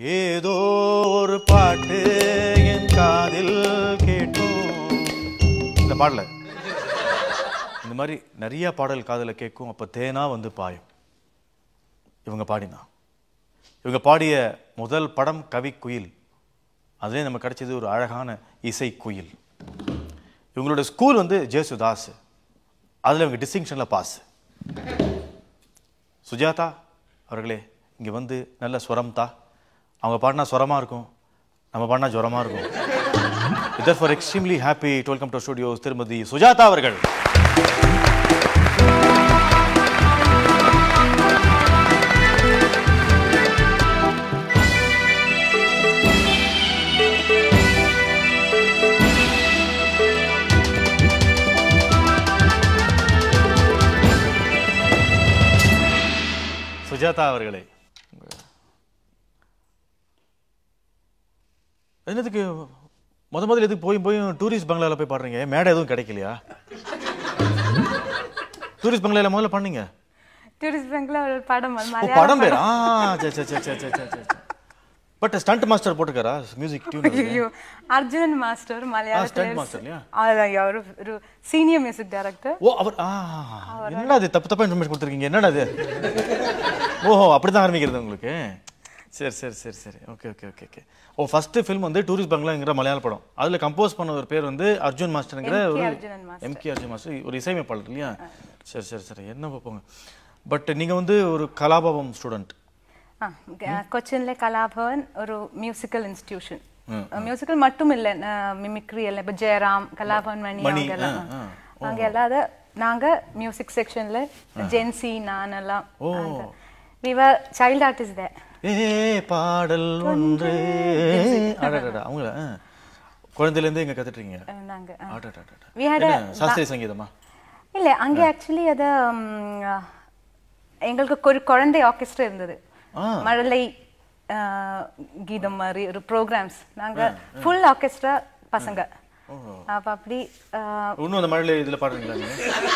ஏதோ ஒரு பாட்டு என் காதில் கேட்கும் இந்த பாடல இந்த மாதிரி நிறைய பாடல் காதில் கேட்கும் அப்போ தேனா வந்து பாயும் இவங்க பாடினா இவங்க பாடிய முதல் படம் கவி குயில் அதுலேயே நமக்கு கிடைச்சது ஒரு அழகான இசை குயில் இவங்களோட ஸ்கூல் வந்து ஜேசுதாஸ் அதில் இவங்க டிஸ்டிங்ஷனில் பாஸ் சுஜாதா அவர்களே இங்கே வந்து நல்ல ஸ்வரம் தா அவங்க பாடினா ஸ்வரமாக இருக்கும் நம்ம பாடினா ஜுரமாக இருக்கும் இதர் for extremely happy welcome to studios திருமதி சுஜாதா அவர்கள் சுஜாதா அவர்களே என்னதுக்கு முத முதல்ல எதுக்கு போய் போய் டூரிஸ்ட் பங்களால போய் பாடுறீங்க மேடை எதுவும் கிடைக்கலையா டூரிஸ்ட் பங்களால முதல்ல பண்ணீங்க டூரிஸ்ட் பேங்க்ல ஒரு படம் ஓ மலையாள படம் பேர் ஆ சரி சரி சரி சரி சரி சரி பட் ஸ்டண்ட் மாஸ்டர் போட்டுக்காரா மியூசிக் டியூன் ஐயோ அர்ஜுனன் மாஸ்டர் மலையாளத்துல stunt master இல்லையா? அதான் ஒரு ஒரு சீனியர் மியூசிக் டைரக்டர் ஓ அவர் ஆ என்னடா இது தப்பு தப்பா இன்ஃபர்மேஷன் கொடுத்துருக்கீங்க என்னடா இது ஓஹோ அப்படிதான் ஆரம்பிக்கிறது உங்களுக்கு சரி சரி சரி சரி ஓகே ஓகே ஓகே ஓகே ஓ ஃபர்ஸ்ட் ஃபிலிம் வந்து டூரிஸ்ட் பங்களாங்கிற மலையாள படம் அதுல கம்போஸ் பண்ண ஒரு பேர் வந்து அர்ஜுன் மாஸ்டர்ங்கிற MK ஒரு Arjunan master. MK Arjun master ஒரு இசையமைப்பாளர் இல்லையா சரி சரி சரி என்ன பார்ப்போங்க பட் நீங்க வந்து ஒரு கலாபவம் ஸ்டூடெண்ட் ആ കൊച്ചിനിലെ കലാഭവൻ ഒരു മ്യൂസിക്കൽ ഇൻസ്റ്റിറ്റ്യൂഷൻ മ്യൂസിക്കൽ மட்டும் இல்ல மிமிக்ரி எல்லாம் இப்போ ஜெயராம் கலாபவன் மணி மணி, அவங்க எல்லாம் ஆ, நாங்க எல்லாத நாங்க மியூசிக் செக்ஷன்ல ஜென்சி நான் எல்லாம் we were child artist they a பாடல் ஒன்று அடடடா அவங்கள ஆ. குழந்தையிலேருந்தே இங்க கத்துட்டீங்க நாங்க ஆ. அடடடடா. We had a- என்ன, சாஸ்திரிய சங்கீதமா இல்ல அங்க ஆக்சுவலி அது ம், ஆ, எங்களுக்கு ஒரு குழந்தை ஆர்கெஸ்ட்ரா இருந்தது ஆ. மழலை ஆ, கீதம் மாதிரி ஒரு ப்ரோக்ராம்ஸ் நாங்க ஃபுல் ஆர்கெஸ்ட்ரா பசங்க அப்ப அப்படி ஆ, இன்னும் அந்த மழையில இதுல பாடுறீங்களா நீங்க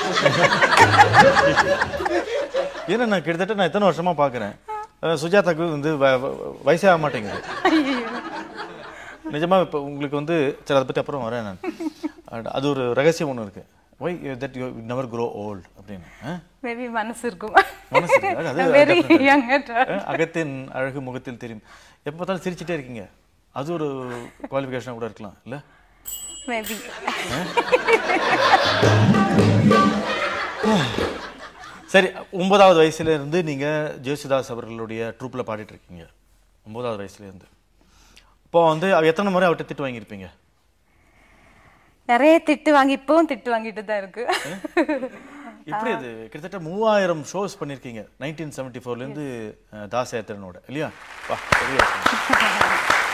ஏன்னா நான் கிட்டத்தட்ட நான் எத்தனை வருஷமா பாக்குறேன் அஹ் சுஜாதாக்கு வந்து வ- வ- வயசே ஆக மாட்டேங்குது நிஜமா இப்போ உங்களுக்கு வந்து சரி அதை பத்தி அப்புறம் வரேன் நான் அட- அது ஒரு ரகசியம் ஒன்று இருக்கு why that you never grow old அப்படின்னு அஹ்? மேபி மனசு இருக்கும் மனசு இருக்கு. அது- அது வெரி definitely. யங் அஹ், அகத்தின் அழகு முகத்தில் தெரியும் எப்போ பார்த்தாலும் சிரிச்சிட்டே இருக்கீங்க அது ஒரு குவாலிஃபிகேஷனாக கூட இருக்கலாம் இல்லை மேபி சரி ஒன்பதாவது வயசுல இருந்து நீங்க ஜேசுதாஸ் அவர்களுடைய ட்ரூப்ல பாடிட்டு இருக்கீங்க ஒன்பதாவது வயசுல இருந்து இப்போ வந்து அவ எத்தனை முறை அவர்கிட்ட திட்டு வாங்கியிருப்பீங்க நிறைய திட்டு வாங்கி இப்பவும் திட்டு வாங்கிட்டு தான் இருக்கு எப்படி அது கிட்டத்தட்ட மூவாயிரம் ஷோஸ் பண்ணியிருக்கீங்க நைன்டீன் செவன்டி ஃபோர்லேருந்து தாசேத்திரனோட இல்லையா வா பெரிய விஷயம்.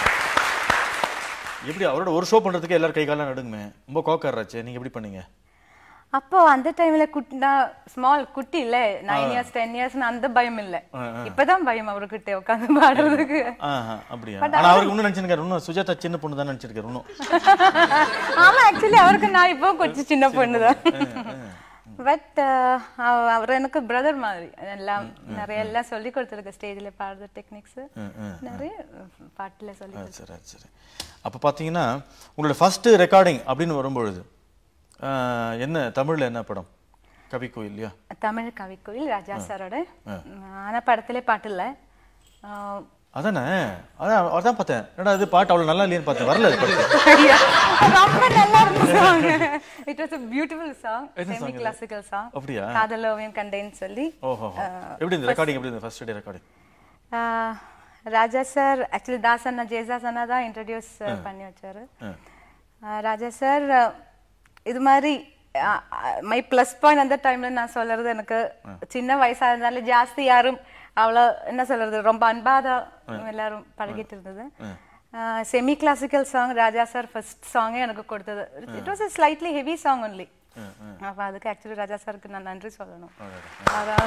எப்படி அவரோட ஒரு ஷோ பண்றதுக்கு எல்லாரும் கை காலம் நடுங்குமே ரொம்ப கோக்காராச்சு நீங்க எப்படி பண்ணீங்க அப்போ அந்த டைம்ல குட்டினா ஸ்மால் குட்டி இல்ல நைன் இயர்ஸ் டென் இயர்ஸ் அந்த பயம் இல்ல இப்பதான் பயம் அவர்கிட்ட உட்காந்து பாடுறதுக்கு ஆஹா அப்படியா ஆனா அவருக்கு இன்னும் நினைச்சிருக்காரு இன்னும் சுஜாதா சின்ன பொண்ணு தான் நினைச்சிருக்காரு இன்னும் ஆமா ஆக்சுவலி அவருக்கு நான் இப்போ கொஞ்சம் சின்ன பொண்ணுதான் பட் அவர் எனக்கு பிரதர் மாதிரி எல்லாம் நிறைய எல்லாம் சொல்லி கொடுத்துருக்கு ஸ்டேஜ்ல பாடுற டெக்னிக்ஸ் நிறைய பாட்டுல சொல்லி ஆ, சரி சரி அப்போ பார்த்தீங்கன்னா உங்களோட ஃபர்ஸ்ட் ரெக்கார்டிங் அப்படின்னு வரும்பொழுது ஆ, என்ன தமிழ்ல என்ன படம் கவி கோயில் இல்லையா தமிழ் கவிக்கோயில் ராஜா சாரோட ஆனா படத்திலே பாட்டு இல்ல ஆஹ் அதானே அதான் அதான் பார்த்தேன் என்னடா இது பாட்டு அவ்வளோ நல்லா இல்லையேன்னு பார்த்தேன் வரல அது பாட்டு ரொம்ப நல்லா இருந்த song it was a beautiful song என்ன செமி கிளாசிக்கல் சாங் அப்படியா காதல் ஓவியம் கண்டேன்னு சொல்லி ஓஹோ எப்படி இந்த ரெக்கார்டிங் எப்படி இந்த first day recording ah Raja sir actually Das அண்ணா ஜெயதாஸ் அண்ணா தான் இன்ட்ரடியூஸ் பண்ணி வச்சாரு ஆஹ் ராஜா சார் இது மாதிரி மை ப்ளஸ் பாயிண்ட் அந்த டைம்ல நான் சொல்றது எனக்கு சின்ன வயசா இருந்தாலும் ஜாஸ்தி யாரும் அவ்வளோ என்ன சொல்றது ரொம்ப அன்பாதான் எல்லாரும் பழகிட்டு இருந்தது semi classical song Raja sir first சாங்கே எனக்கு கொடுத்தது it was a slightly heavy song only அப்ப அதுக்கு ஆக்சுவலி ராஜா சாருக்கு நான் நன்றி சொல்லணும் அதான்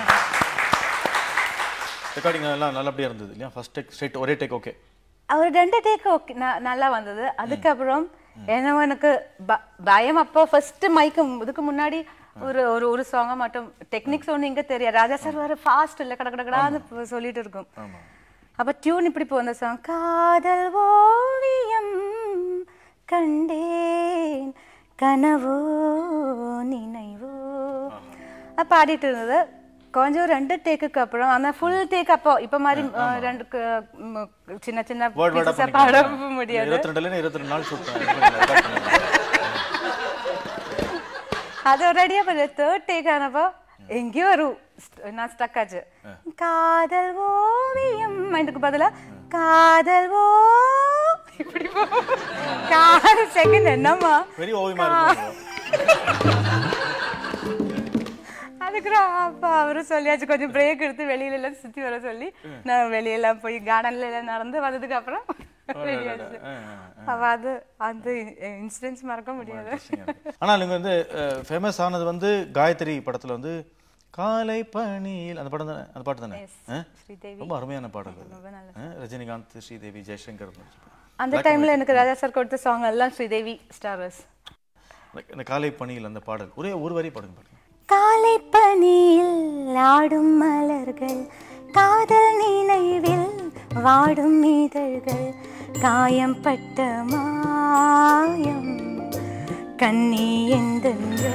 ரெக்கார்டிங் எல்லாம் நல்லபடியா இருந்தது இல்லையா ஃபர்ஸ்ட் டேக் ஸ்ட்ரைட் ஒரே டேக் ஓகே அவர் ரெண்டு டேக் ஓகே நல்லா வந்தது அதுக்கப்புறம் என்னவோ எனக்கு ப- பயம் அப்போ ஃபர்ஸ்ட் மைக்கு இதுக்கு முன்னாடி ஒரு ஒரு ஒரு சாங்கை மட்டும் டெக்னிக்ஸ் ஒன்று இங்க தெரியாது ராஜா சார் வர ஃபாஸ்ட் இல்லை கட கட கடான்னு சொல்லிட்டு இருக்கும் அப்போ டியூன் இப்படி போ அந்த சாங் காதல் ஓவியம் கண்டேன் கனவோ நினைவோ அது பாடிட்டு இருந்தது கொஞ்சம் ஒரு ரெண்டு டேக்குக்கு அப்புறம் ஆனால் ஃபுல் டேக் அப்போ இப்போ மாதிரி அஹ், ரெண்டு க- ம், சின்ன சின்ன வேர்ட் வேர்டா pieces ஆ பாட முடியாது இருபத்தி ரெண்டுல இருபத்தி ரெண்டு நாள் ஷூட் பண்ணேன் அது ரெடியா பண்ண தேர்ட் டேக் ஆனப்போ எங்கேயோ ஒரு st- நான் ஸ்டக் ஆச்சு காதல் ஓவியம் இதுக்கு பதிலா காதல் ஓ இப்படி போ காதல் செகண்ட் என்னம்மா பெரிய ஓவியமா இருக்கும் அதுக்குறம் அப்பா அவரும் சொல்லியாச்சு கொஞ்சம் பிரேக் எடுத்து வெளியில எல்லாம் சுத்தி வர சொல்லி நான் வெளியெல்லாம் போய் கார்டன்ல எல்லாம் நடந்து வந்ததுக்கு அப்புறம் வெளியாச்சு அவ அது அந்த இன்சிடென்ட்ஸ் மறக்க முடியாது ஆனால் நீங்க வந்து ஃபேமஸ் ஆனது வந்து காயத்ரி படத்துல வந்து காலை பணியில் அந்த படம் தானே அந்த பாட்டு தானே ஆ? ஸ்ரீதேவி ரொம்ப அருமையான பாடல் அது. ரொம்ப நல்ல ஆ, ரஜினிகாந்த் ஸ்ரீதேவி ஜெய்சங்கர் நடிச்ச படம். அந்த டைம்ல எனக்கு ராஜா சார் கொடுத்த சாங் எல்லாம் ஸ்ரீதேவி ஸ்டாரஸ் இந்த- இந்த காலை பணியில் அந்த பாடல் ஒரே ஒரு வரி பாடுங்க பாருங்க காலை பனியில் ஆடும் மலர்கள் காதல் நினைவில் வாடும் இதழ்கள் காயம் பட்ட மாயம் கண்ணி எந்தென்றோ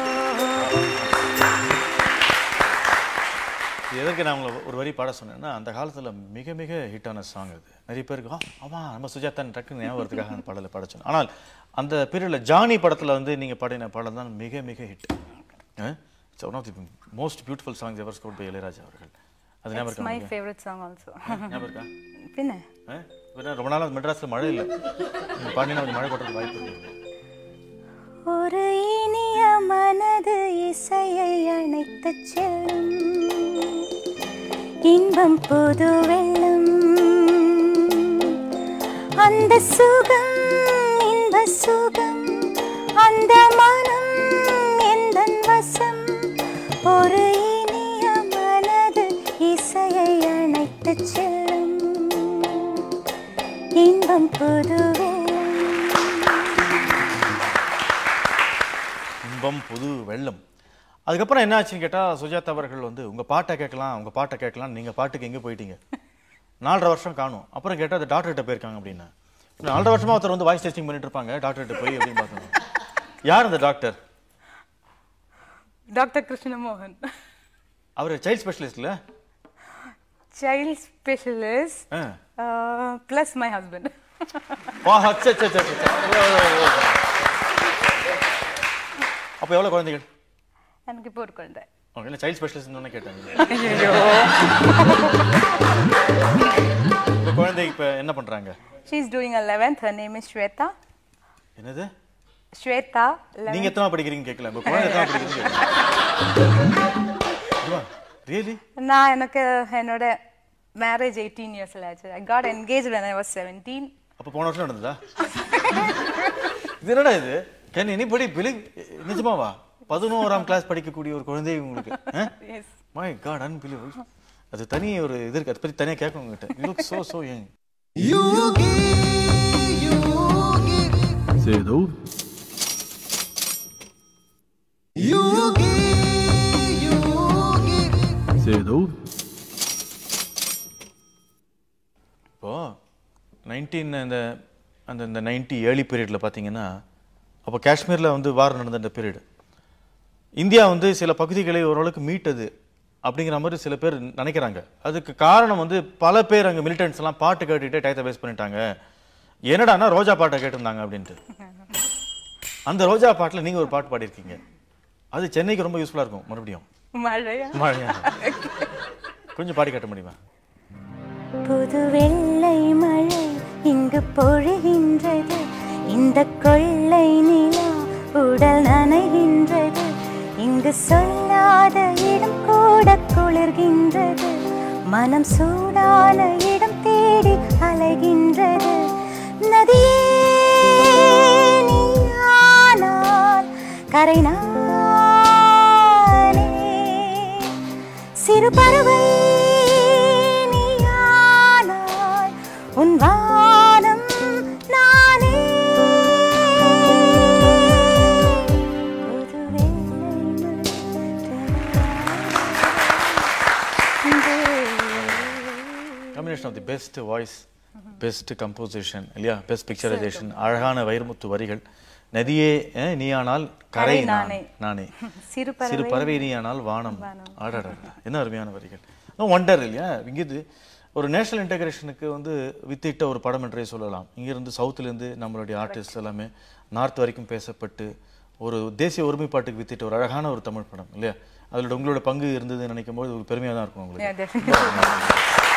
இது எதற்கு நான் உங்களை ஒரு வரி பாட சொன்னேன்னா அந்த காலத்துல மிக மிக ஹிட்டான சாங் அது நிறைய பேருக்கு ஆ ஆமா நம்ம சுஜாதா டக்குன்னு ஞாபகம் வரதுக்காக அந்த பாடலை பாட சொன்னேன் ஆனால் அந்த பீரியட்ல ஜானி படத்துல வந்து நீங்க பாடின பாடல் தான் மிக மிக hit it's one of the most beautiful songs ever scored by Ilaiyaraaja அவர்கள் அது ஞாபகம் இருக்கா மை உங்களுக்கு? ஃபேவரட் சாங் ஆல்சோ ஞாபகம் இருக்கா பின்ன ஆ? இப்ப ரொம்ப நாளா மெட்ராஸ்ல மழை இல்லை நீங்க பாடினா கொஞ்சம் மழை கொட்டுறதுக்கு வாய்ப்பு இருக்கு ஒரு இனிய மனது இசையை அணைத்து செல்லும் இன்பம் புது வெள்ளம் அந்த சுகம் இன்ப சுகம் அந்த மனம் எந்த வசம் ஒரு இனிய மனது இசையை அணைத்து செல்லும் இன்பம் புது வெள்ளம் இன்பம் புது வெள்ளம் அதுக்கப்புறம் என்ன ஆச்சுன்னு கேட்டா சுஜாதா அவர்கள் வந்து உங்க பாட்டை கேட்கலாம் உங்க பாட்டை கேட்கலாம் நீங்க பாட்டுக்கு எங்க போயிட்டீங்க நாலரை வருஷம் காணும் அப்புறம் கேட்டா அது டாக்டர்கிட்ட போயிருக்காங்க அப்படின்னா நாலரை வருஷமா ஒருத்தர் வந்து வாய்ஸ் டெஸ்டிங் பண்ணிட்டு இருப்பாங்க டாக்டர்கிட்ட போய் அப்படின்னு பார்த்தோம் யார் அந்த டாக்டர் டாக்டர் கிருஷ்ணமோகன் அவர் சைல்ட் ஸ்பெஷலிஸ்ட்ல child specialist plus my husband வா அச்சா அச்சா அச்சா, அச்சா. ஓ, ஓ, ஓ. அப்போ எவ்வளவு குழந்தைகள் எனக்கு இப்போ ஒரு குழந்தை ஓகே இல்லை சைல்ட் ஸ்பெஷலிஸ்ட் கேட்டாங்க இப்போ குழந்தை இப்போ என்ன பண்றாங்க she is doing a eleventh her name is Swetha என்னது ஸ்வேதா நீங்க எத்தனை படிக்கிறீங்க கேட்கல உங்க குழந்தை எத்தனை படிக்கிறீங்க ரியலி நான் எனக்கு என்னோட மேரேஜ் எயிட்டீன் இயர்ஸ்ல ஆச்சு I got engage when I was seventeen அப்ப போன வருஷம் நடந்ததா இது என்னடா இது கேன் எனிபடி பிலீவ் நிஜமாவா பதினோராம் கிளாஸ் படிக்கக்கூடிய ஒரு குழந்தை உங்களுக்கு எஸ் மை காட் அன்பிலீவ் அது தனி ஒரு இது இருக்கு அதை பத்தி தனியா கேட்கணும் உங்ககிட்ட you look so so young Cedo. Cedo. இப்போ நைன்டீன் அந்த அந்த இந்த நைன்டி ஏர்லி பீரியடில் பார்த்தீங்கன்னா அப்போ காஷ்மீரில் வந்து வார் நடந்த அந்த பீரியட் இந்தியா வந்து சில பகுதிகளை ஓரளவுக்கு மீட்டது அப்படிங்கிற மாதிரி சில பேர் நினைக்கிறாங்க அதுக்கு காரணம் வந்து பல பேர் அங்கே மிலிட்டன்ஸ் எல்லாம் பாட்டு கேட்டுக்கிட்டே டயத்தை வேஸ்ட் பண்ணிட்டாங்க என்னடான்னா ரோஜா பாட்டை கேட்டிருந்தாங்க அப்படின்ட்டு அந்த ரோஜா பாட்டில் நீங்கள் ஒரு பாட்டு பாடியிருக்கீங்க அது சென்னைக்கு ரொம்ப யூஸ்ஃபுல்லாக இருக்கும் மறுபடியும் மழையா மழையா கொஞ்சம் பாடி காட்ட முடியுமா புது வெள்ளை மழை இங்கு பொழிகின்றது இந்த கொள்ளை நிலா உடல் நனைகின்றது இங்கு சொல்லாத இடம் கூட குளிர்கின்றது மனம் சூடான இடம் தேடி அலைகின்றது நதியே நீயானால் கரை நானே சிறு பறவை நீயானாய் உன் வானம் நானே புது வெள்ளை combination of the best voice best composition இல்லையா பெஸ்ட் பிக்சரைசேஷன் அழகான வைரமுத்து வரிகள் நதியே அஹ், நீயானால் கரை கரை நான் நானே. நானே சிறு சிறு பறவை நீயானால் வானம் ஆடாடா என்ன அருமையான வரிகள் ஒண்டர் இல்லையா இங்கிருந்து ஒரு நேஷனல் இன்டகிரேஷனுக்கு வந்து வித்திட்ட ஒரு படம் என்றே சொல்லலாம் இங்கிருந்து சவுத்துலேருந்து நம்மளுடைய ஆர்டிஸ்ட் எல்லாமே நார்த் வரைக்கும் பேசப்பட்டு ஒரு தேசிய ஒருமைப்பாட்டுக்கு வித்திட்ட ஒரு அழகான ஒரு தமிழ் படம் இல்லையா அதில் உங்களோட பங்கு இருந்ததுன்னு நினைக்கும் போது ஒரு பெருமையாக தான் இருக்கும் உங்களுக்கு Yeah, definitely.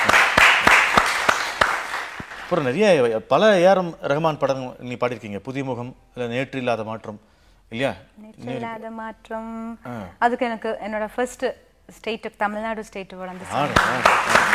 அப்புறம் நிறைய பல ஏஆர்எம் ரஹ்மான் படம் நீ பாடியிருக்கீங்க புதிய முகம் இல்லை நேற்று இல்லாத மாற்றம் இல்லையா நேற்று இல்லாத மாற்றம் அதுக்கு எனக்கு என்னோட ஃபர்ஸ்ட் ஸ்டேட் தமிழ்நாடு ஸ்டேட் அந்த ஆடு, ஆடு.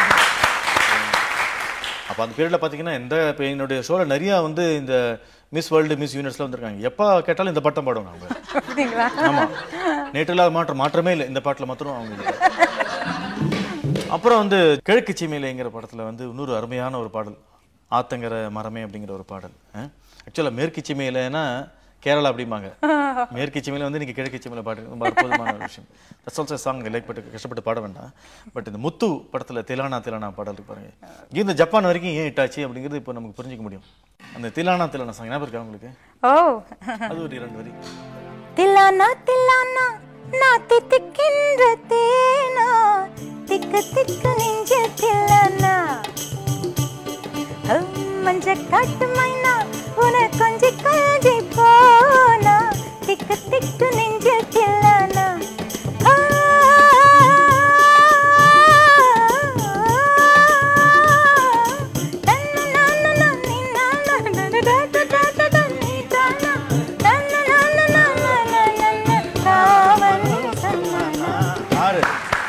அப்போ அந்த பீரியடில் பார்த்தீங்கன்னா எந்த இப்போ என்னுடைய ஷோவில் நிறைய வந்து இந்த மிஸ் வேர்ல்டு மிஸ் யூனிவர்ஸ்லாம் வந்திருக்காங்க எப்போ கேட்டாலும் இந்த பட்டம் பாடுவாங்க அவங்க அப்படிங்களா ஆமாம் நேற்று இல்லாத மாற்றம் மாற்றமே இல்லை இந்த பாட்டில் மாத்திரம் அவங்க அப்புறம் வந்து கிழக்கு சீமையிலேங்கிற படத்தில் வந்து இன்னொரு அருமையான ஒரு பாடல் ஆத்தங்கர மரமே அப்படிங்கிற ஒரு பாடல் ஆக்சுவலாக மேற்கு சீமையிலனா கேரளா அப்படிம்பாங்க மேற்கு சீமையில வந்து நீங்கள் கிழக்கு சீமையில பாடு ரொம்ப அற்புதமான ஒரு விஷயம் தட்ஸ் ஆல்சோ சாங் லைக் பட்டு கஷ்டப்பட்டு பாட வேண்டாம் பட் இந்த முத்து படத்தில் திலானா திலானா பாடல் இருக்கு பாருங்க இங்க இந்த ஜப்பான் வரைக்கும் ஏன் ஹிட் ஆச்சு அப்படிங்கிறது இப்போ நமக்கு புரிஞ்சுக்க முடியும் அந்த திலானா திலானா சாங் ஞாபகம் இருக்கா உங்களுக்கு ஓ அது ஒரு இரண்டு வரி தில்லானா தில்லானா நான் தித்திக்கின்ற தேனா திக்கு திக்கு நெஞ்சு தில்லானா ஹம், மஞ்ச காட்டு மைனா உன கொஞ்சி கொஞ்சி போனா திக்கு திக்கு நெஞ்சு தில்லானா ஆ, தன்னனானனா, நின்னானா, டடடடடடட, நீதானா, தன்னனானனானனானனா, காவல் சன்னானா. ஆறு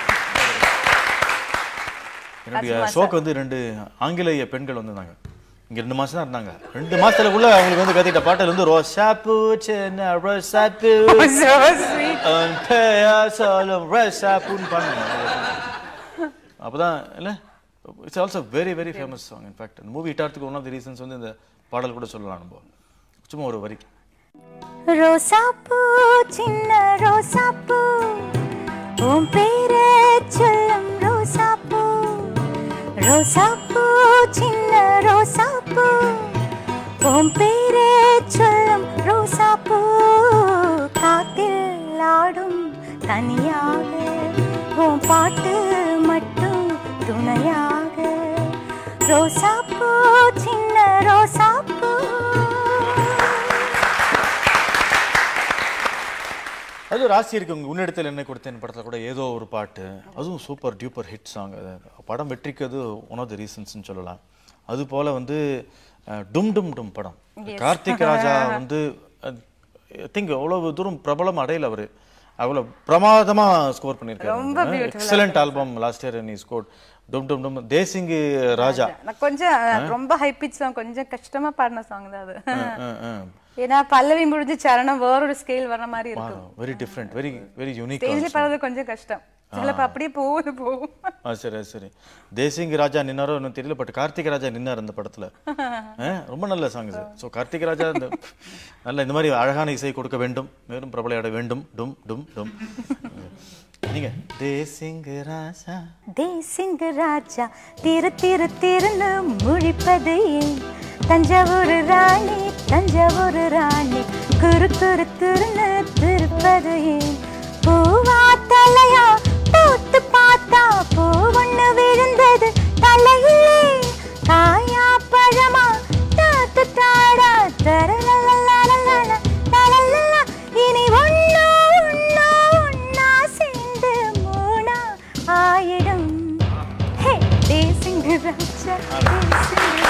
என்னுடைய ஷோக்கு வந்து ரெண்டு ஆங்கிலேய பெண்கள் வந்திருந்தாங்க இங்க ரெண்டு மாசம் தான் இருந்தாங்க ரெண்டு மாசத்துலக்குள்ள அவங்களுக்கு வந்து கத்திட்ட பாட்டில் வந்து ரோசாப்பூ சின்ன ரோசாப்பூ So sweet. அவன் பெயர் சொல்லும் ரோசாப்பூன்னு பாடுங்க அப்பதான் இல்ல it's also very very famous song in fact இந்த மூவி ஹிட்டாகிறதுக்கு ஒன் ஆஃப் தி ரீசன்ஸ் வந்து இந்த பாடல் கூட சொல்லலாம் நம்ம சும்மா ஒரு வரி ரோசாப்பூ சின்ன ரோசாப்பூ உன் பேரை சொல்லும் ரோசாப்பூ ரோசாப்பூ சின்ன ரோசாப்பூ உன் பேரை சொல்லும் ரோசாப்பூ காத்தில் ஆடும் தனியாக உன் பாட்டு மட்டும் துணையாக ரோசாப்பூ சின்ன ரோசாப்பூ அது ஒரு ஆசை இருக்கு உங்க உன்னிடத்தில் என்ன கொடுத்தேன் படத்துல கூட ஏதோ ஒரு பாட்டு அதுவும் சூப்பர் டியூப்பர் ஹிட் சாங் அது படம் வெற்றிக்கு அது ஒன் ஆஃப் த ரீசன்ஸ்னு சொல்லலாம் அது போல வந்து அஹ், டும் டும் டும் படம் கார்த்திக் ராஜா வந்து திங்க் அவ்வளவு தூரம் பிரபலம் அடையல அவரு அவ்வளவு பிரமாதமா ஸ்கோர் பண்ணியிருக்காரு எக்ஸலண்ட் ஆல்பம் லாஸ்ட் இயர் நீ ஸ்கோர் டும் டும் டும் தேசிங்கு ராஜா நான் கொஞ்சம் ரொம்ப ஹை பிச் தான் கொஞ்சம் கஷ்டமா பாடின சாங் தான் அது அஹ், அஹ். ஏன்னா பல்லவி முடிஞ்சு சரணம் வேறொரு ஸ்கேல் வர மாதிரி இருக்கு very different very very unique ஸ்டேஜ்ல பாடுறது கொஞ்சம் கஷ்டம் சில அப்படியே போகுது போகும் ஆ சரி அது சரி தேசிங் ராஜா நின்னாரோ இன்னும் தெரியல பட் கார்த்திக் ராஜா நின்னார் அந்த படத்துல ஆ, ரொம்ப நல்ல சாங் இது ஸோ கார்த்திக் ராஜா இந்த நல்ல இந்த மாதிரி அழகான இசை கொடுக்க வேண்டும் மேலும் பிரபலையாட வேண்டும் டும் டும் டும் நீங்க தேசிங் ராஜா தேசிங்க ராஜா திரு திரு திருன்னு முழிப்பது ஏன் தஞ்சாவூர் ராணி தஞ்சாவூர் ராணி குரு குரு திருன்னு திருப்பது ஏன் பூவா தலையா பூத்து பார்த்தா பூ ஒண்ணு விழுந்தது தலையிலே காயா பழமா தாத்து தாடா தரலலலலலல, லலலல. இனி ஒண்ணா ஒண்ணா ஒண்ணா சேர்ந்து மூணா ஆயிடும் ஹே தேசிங்க ராஜா தேசிங்க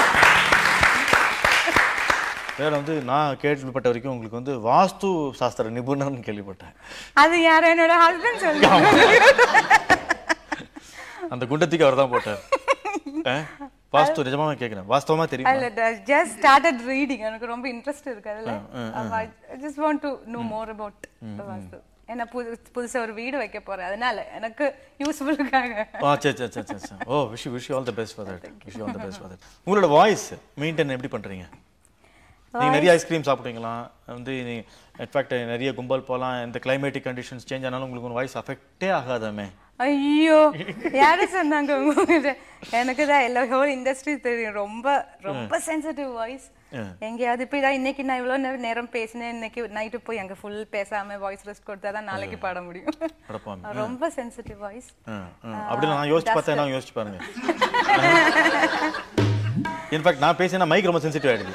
வேற வந்து நான் கேள்விப்பட்ட வரைக்கும் உங்களுக்கு வந்து வாஸ்து சாஸ்திர நிபுணர்னு கேள்விப்பட்டேன் அது யார் என்னோட ஹஸ்பண்ட் சொல்லி அந்த குண்டத்துக்கு அவர் தான் போட்டார் ஆ? வாஸ்து நிஜமா கேட்கிறேன் வாஸ்தவமா தெரியுமா அல்ல ஜஸ்ட் ஸ்டார்டட் ரீடிங் எனக்கு ரொம்ப இன்ட்ரெஸ்ட் இருக்கு அதுல just want to know more about vastu என்ன புது புதுசா ஒரு வீடு வைக்க போறேன் அதனால எனக்கு யூஸ்ஃபுல்லுக்காக ஆ சரி சரி சரி சரி சரி oh wish wish all the best for that wish all the best for that உங்களோட வாய்ஸ் மெயின்டைன் எப்படி பண்றீங்க நீங்க நிறைய ஐஸ்கிரீம் சாப்பிடுவீங்களா வந்து இன்ஃபேக்ட் நிறைய கும்பல் போகலாம் இந்த கிளைமேட்டிக் கண்டிஷன்ஸ் சேஞ்ச் ஆனாலும் உங்களுக்கு வாய்ஸ் அஃபெக்டே ஆகாதாமே ஐயோ யாரு சொன்னாங்க உங்ககிட்ட எனக்கு தான் எல்லா ஹோல் இண்டஸ்ட்ரி தெரியும் ரொம்ப ரொம்ப சென்சிட்டிவ் வாய்ஸ் எங்கேயாவது இப்போ இதான் இன்னைக்கு நான் இவ்வளோ நேரம் நேரம் பேசினேன் இன்னைக்கு நைட்டு போய் அங்கே ஃபுல் பேசாம வாய்ஸ் ரெஸ்ட் கொடுத்தா தான் நாளைக்கு பாட முடியும் அடப்பாவி. ரொம்ப சென்சிட்டிவ் வாய்ஸ் அப்படி நான் யோசிச்சு பார்த்தேன் நான் யோசிச்சு பாருங்க இன்ஃபேக்ட் நான் பேசினா மைக் ரொம்ப சென்சிட்டிவ் ஆயிடுது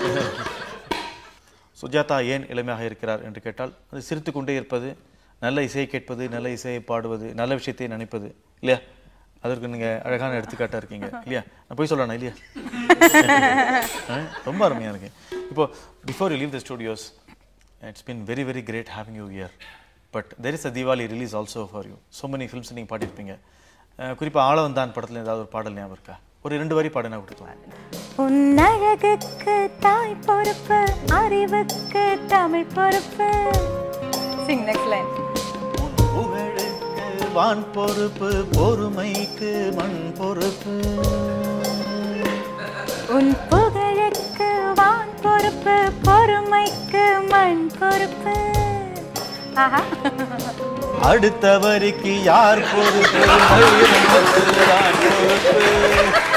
சுஜாதா ஏன் இளமையாக இருக்கிறார் என்று கேட்டால் அது சிரித்து கொண்டே இருப்பது நல்ல இசையை கேட்பது நல்ல இசையை பாடுவது நல்ல விஷயத்தை நினைப்பது இல்லையா அதற்கு நீங்க அழகான எடுத்துக்காட்டா இருக்கீங்க இல்லையா நான் போய் சொல்லணும் இல்லையா ஆ, ரொம்ப அருமையா இருக்கு இப்போ before you leave the studios it's been very very great having you here but there is a Deepavali release also for you so many films நீங்கள் பாடியிருப்பீங்க அஹ், குறிப்பா ஆளவந்தான் படத்துல ஏதாவது ஒரு பாடல் ஞாபகம் இருக்கா ஒரு ரெண்டு வரி பாடினா கொடுத்தோம் உன்னழகுக்கு தாய் பொறுப்பு அறிவுக்கு தமிழ் பொறுப்பு சிங் நெக்ஸ்ட் லைன் புகழுக்கு வான் பொறுப்பு பொறுமைக்கு மண் பொறுப்பு உன் புகழுக்கு வான் பொறுப்பு பொறுமைக்கு மண் பொறுப்பு ஆஹா அடுத்த வரிக்கு யார் பொறுப்பு மகிழ்வுக்கு தான் பொறுப்பு